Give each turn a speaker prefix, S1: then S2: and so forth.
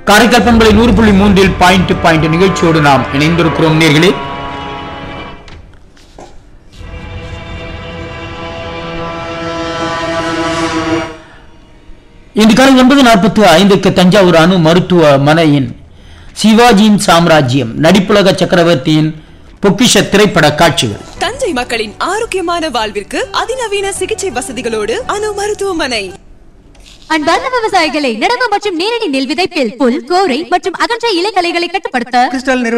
S1: காரைக்கால் பண்பலை நூறு புள்ளி மூன்றில் பாயிண்ட் டு பாயிண்ட் நிகழ்ச்சியோடு நாம் இணைந்திருக்கிறோம் நேர்களே இன்று காலை ஒன்பது நாற்பத்தி ஐந்துக்கு தஞ்சாவூர் அணு மருத்துவமனையின் சிவாஜியின் சாம்ராஜ்யம் நடிப்புலக சக்கரவர்த்தியின் பொக்கிஷ திரைப்பட காட்சிகள்
S2: தஞ்சை மக்களின் ஆரோக்கியமான வாழ்விற்கு அதிநவீன சிகிச்சை வசதிகளோடு அணு மருத்துவமனை
S3: அன்பார்ந்த விவசாயிகளை நடவு மற்றும் நேரடி நெல் விதைப்பில் புல் கோரை மற்றும் அகன்ற இலைகளைகளை கட்டுப்படுத்த
S4: கிறிஸ்டல் நிறுவனம்